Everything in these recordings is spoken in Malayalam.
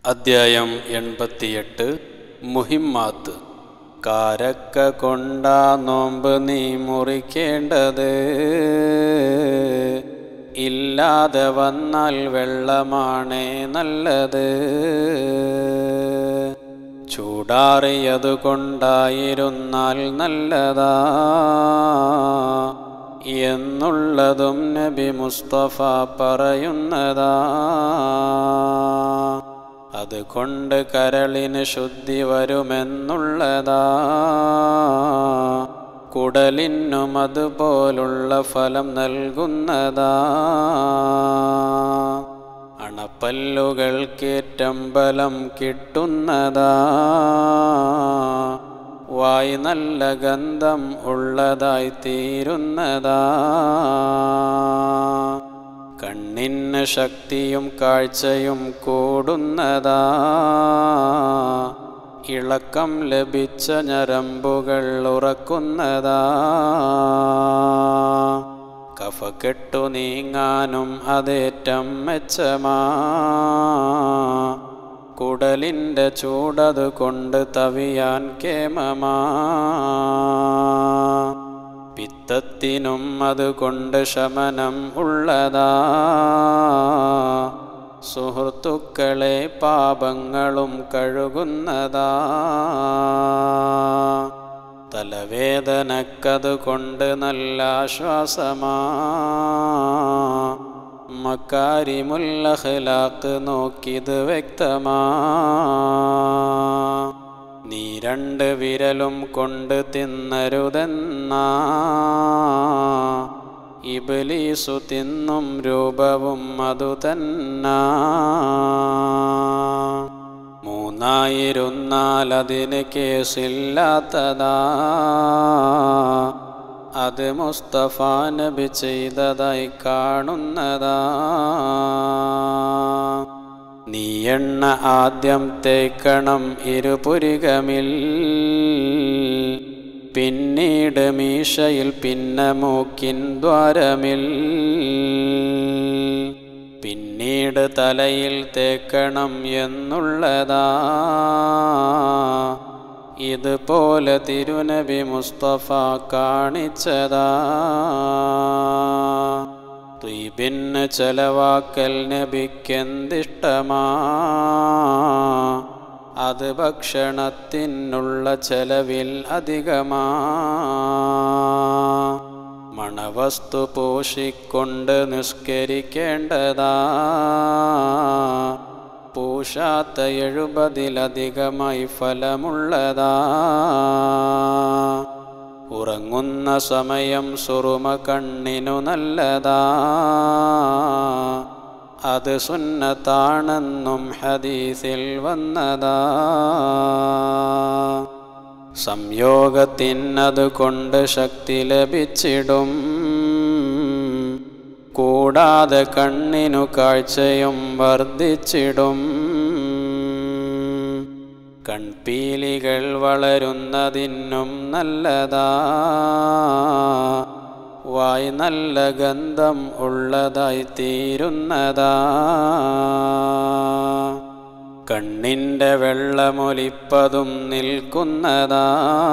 അദ്ധ്യായം എൺപത്തിയെട്ട് മുഹിമ്മാത്ത് കാരക്ക കൊണ്ടാ നോമ്പ് നീ മുറിക്കേണ്ടത് ഇല്ലാതെ വന്നാൽ വെള്ളമാണേ നല്ലത് ചൂടാറിയതു കൊണ്ടായിരുന്നാൽ നല്ലതാ എന്നുള്ളതും നബി മുസ്തഫ പറയുന്നതാ അതുകൊണ്ട് കരളിന് ശുദ്ധി വരുമെന്നുള്ളതാ കുടലിനും അതുപോലുള്ള ഫലം നൽകുന്നതാ അണപ്പല്ലുകൾക്കേറ്റം ബലം കിട്ടുന്നതാ വായ് നല്ല ഗന്ധം ഉള്ളതായി തീരുന്നതാ കണ്ണിന് ശക്തിയും കാഴ്ചയും കൂടുന്നതാ ഇളക്കം ലഭിച്ച ഞരമ്പുകൾ ഉറക്കുന്നതാ കഫക്കെട്ടു നീങ്ങാനും അതേറ്റം മെച്ചമാ കുടലിൻ്റെ ചൂടത് കൊണ്ട് തവിയാൻ കേമമാ പിത്തത്തിനും അതുകൊണ്ട് ശമനം ഉള്ളതാ സുഹൃത്തുക്കളെ പാപങ്ങളും കഴുകുന്നതാ തലവേദനക്കത് കൊണ്ട് നല്ല ആശ്വാസമാ മക്കാരിമുല്ലഹ്ലാക്ക് നോക്കിത് വ്യക്തമാ നീ രണ്ട് വിരലും കൊണ്ട് തിന്നരുതെന്നാ ഇബലീസു തിന്നും രൂപവും അതു തന്നാ മൂന്നായിരുന്നാൽ അതിന് കേസില്ലാത്തതാ അത് മുസ്തഫ നബി ചെയ്തതായി കാണുന്നതാ നീ എണ്ണ ആദ്യം തേക്കണം ഇരുപുരികമിൽ പിന്നീട് മീശയിൽ പിന്നെ മൂക്കിൻ ദ്വാരമിൽ പിന്നീട് തലയിൽ തേക്കണം എന്നുള്ളതാ ഇതുപോലെ തിരുനബി മുസ്തഫ കാണിച്ചതാ ത്വീബിന് ചെലവാക്കൽ നബിക്കെന്തിഷ്ടമാ അത് ഭക്ഷണത്തിനുള്ള ചെലവിൽ അധികമാ മണവസ്തു പൂശിക്കൊണ്ട് നിസ്കരിക്കേണ്ടതാ പൂശാത്ത എഴുപതിലധികമായി ഫലമുള്ളതാ ഉറങ്ങുന്ന സമയം സുറുമ കണ്ണിനു നല്ലതാ അത് സുന്നത്താണെന്നും ഹദീസിൽ വന്നതാ സംയോഗത്തിനത് കൊണ്ട് ശക്തി ലഭിച്ചിടും കൂടാതെ കണ്ണിനു കാഴ്ചയും വർദ്ധിച്ചിടും കൺപീലികൾ വളരുന്നതിനും നല്ലതാ വായ് നല്ല ഗന്ധം ഉള്ളതായി തീരുന്നതാ കണ്ണിൻ്റെ വെള്ളമൊലിപ്പതും നിൽക്കുന്നതാ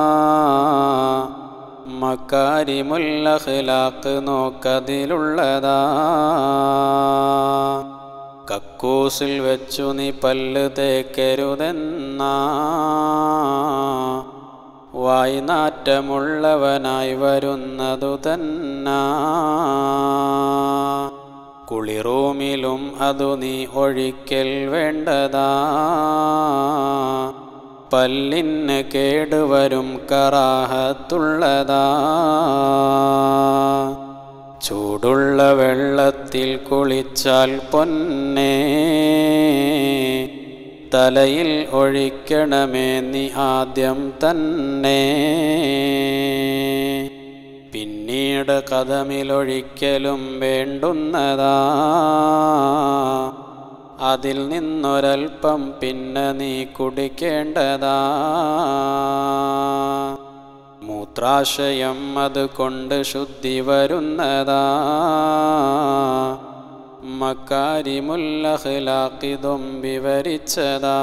മക്കാരിമുല്ലഹ്ലാക്ക് നോക്കതിലുള്ളതാ കക്കൂസിൽ വെച്ചു നീ പല്ല് തേക്കരുതെന്നാ വായ്നാറ്റമുള്ളവനായി വരുന്നതു തന്നാ കുളിറൂമിലും അതു നീ ഒഴിക്കൽ വേണ്ടതാ പല്ലിന് കേടുവരും കറാഹത്തുള്ളതാ ചൂടുള്ള വെള്ളത്തിൽ കുളിച്ചാൽ പൊന്നേ തലയിൽ ഒഴിക്കണമേ നീ ആദ്യം തന്നെ പിന്നീട് കഥമിലൊഴിക്കലും വേണ്ടുന്നതാ അതിൽ നിന്നൊരൽപ്പം പിന്നെ നീ കുടിക്കേണ്ടതാ മൂത്രാശയം അത് കൊണ്ട് ശുദ്ധി വരുന്നതാ മക്കാരിമുല്ലഹ്ലാക്കിതും വിവരിച്ചതാ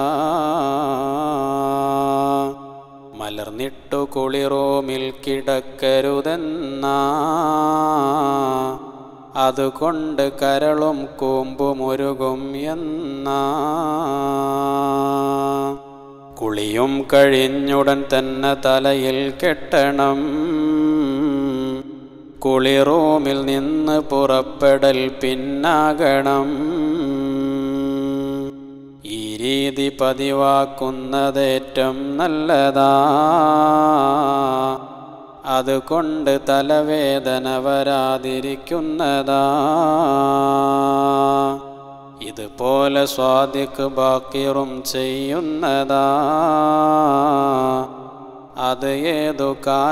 മലർന്നിട്ടു കുളിറോമിൽ കിടക്കരുതെന്നാ അതുകൊണ്ട് കരളും കൂമ്പുമൊരുകും എന്നാ കുളിയും കഴിഞ്ഞുടൻ തന്നെ തലയിൽ കെട്ടണം കുളിറൂമിൽ നിന്ന് പുറപ്പെടൽ പിന്നാകണം ഈ രീതി പതിവാക്കുന്നതേറ്റം നല്ലതാ അതുകൊണ്ട് തലവേദന വരാതിരിക്കുന്നതാ ഇതുപോലെ സ്വാദിഖ് ബാക്കിറും ചെയ്യുന്നതാ അത് ഏതു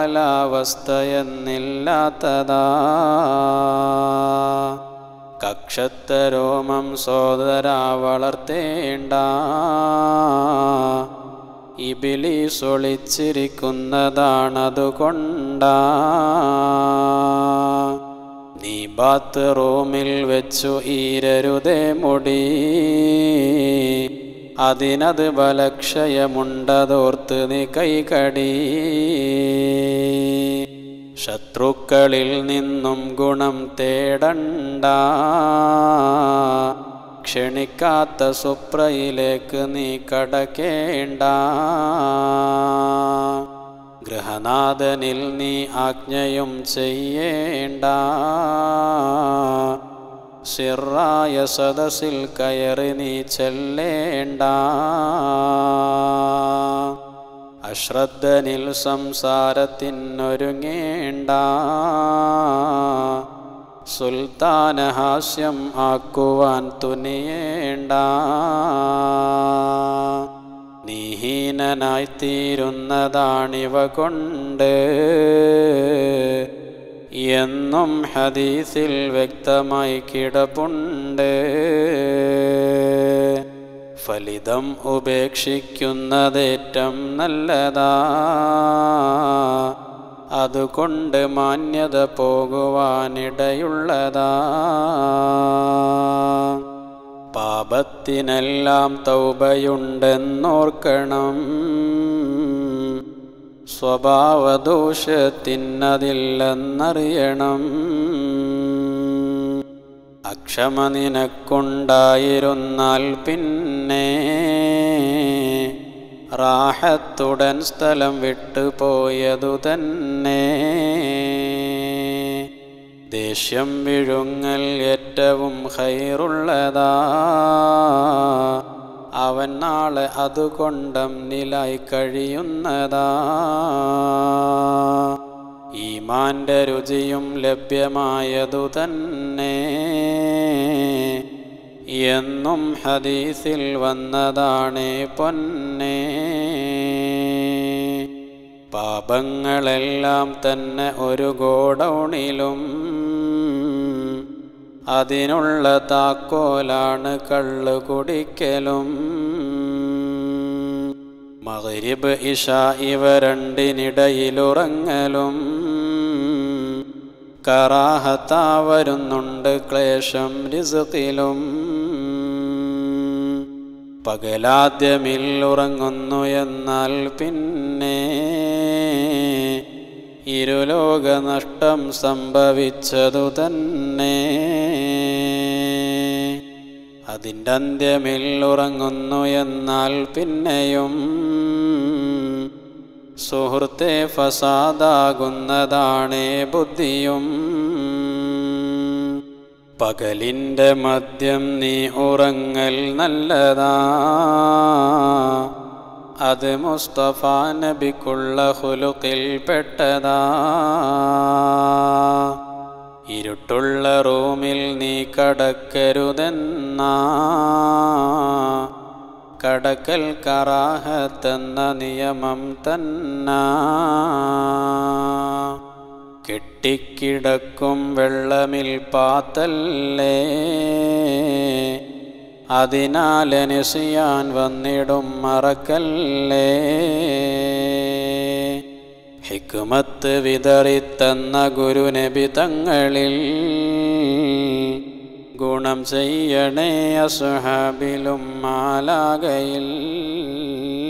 കാലാവസ്ഥയെന്നില്ലാത്തതാ കക്ഷത്തരോമം സോദര വളർത്തേണ്ട ഇബിലിസൊളിച്ചിരിക്കുന്നതാണതുകൊണ്ടാ നീ ബാത്ത് റൂമിൽ വെച്ചു ഈരരുതേ മുടി അതിനത് ബലക്ഷയമുണ്ടതോർത്ത് നീ കൈകടി ശത്രുക്കളിൽ നിന്നും ഗുണം തേടണ്ട ക്ഷണിക്കാത്ത സുപ്രയിലേക്ക് നീ കടക്കേണ്ട ഗൃഹനാഥനിൽ നീ ആജ്ഞയും ചെയ്യേണ്ട സിറായ സദസ്സിൽ കയറി നീ ചെല്ലേണ്ട അശ്രദ്ധനിൽ സംസാരത്തിനൊരുങ്ങേണ്ട സുൽത്താനഹാസ്യം ആക്കുവാൻ തുനിയേണ്ട നീഹീനനായിത്തീരുന്നതാണിവ കൊണ്ട് എന്നും ഹദീസിൽ വ്യക്തമായി കിടപ്പുണ്ട് ഫലിതം ഉപേക്ഷിക്കുന്നതേറ്റം നല്ലതാ അതുകൊണ്ട് മാന്യത പോകുവാനിടയുള്ളതാ പാപത്തിനെല്ലാം തൗബയുണ്ടെന്നോർക്കണം സ്വഭാവദോഷത്തിനതില്ലെന്നറിയണം അക്ഷമ നിനക്കുണ്ടായിരുന്നാൽ പിന്നെ റാഹത്തുടൻ സ്ഥലം വിട്ടുപോയതു തന്നെ ദേഷ്യം വിഴുങ്ങൽ ഏറ്റവും ഹൈറുള്ളതാ അവൻ നാളെ അതുകൊണ്ടം നിലായി കഴിയുന്നതാ ഈമാന്റെ രുചിയും ലഭ്യമായതു തന്നെ എന്നും ഹദീസിൽ വന്നതാണ് പൊന്നെ പാപങ്ങളെല്ലാം തന്നെ ഒരു ഗോഡൗണിലും അതിനുള്ള താക്കോലാണ് കള്ളു കുടിക്കലും മകരിബ് ഇഷ ഇവ രണ്ടിനിടയിലുറങ്ങലും കറാഹത്താ വരുന്നുണ്ട് ക്ലേശം റിസുക്കിലും പകലാദ്യമിൽ ഉറങ്ങുന്നു എന്നാൽ പിന്നെ ഇരുലോക നഷ്ടം സംഭവിച്ചതു തന്നെ അതിൻ്റെ അന്ത്യമിൽ ഉറങ്ങുന്നു എന്നാൽ പിന്നെയും സുഹൃത്തെ ഫസാദാകുന്നതാണേ ബുദ്ധിയും പകലിൻ്റെ മദ്യം നീ ഉറങ്ങൽ നല്ലതാ അത് മുസ്തഫ നബിക്കുള്ള ഹുലുക്കിൽ പെട്ടതാ ഇരുട്ടുള്ള റൂമിൽ നീ കടക്കരുതെന്നാ കടക്കൽ കറാഹത്തെന്ന നിയമം തന്നാ കെട്ടിക്കിടക്കും വെള്ളമിൽ പാത്തല്ലേ അതിനാലനുസിയാൻ വന്നിടും മറക്കല്ലേ ഹിക്കുമത്ത് വിതറിത്തന്ന ഗുരുനബി തങ്ങളിൽ ഗുണം ചെയ്യണേ അസുഹബിലും മാലാകയിൽ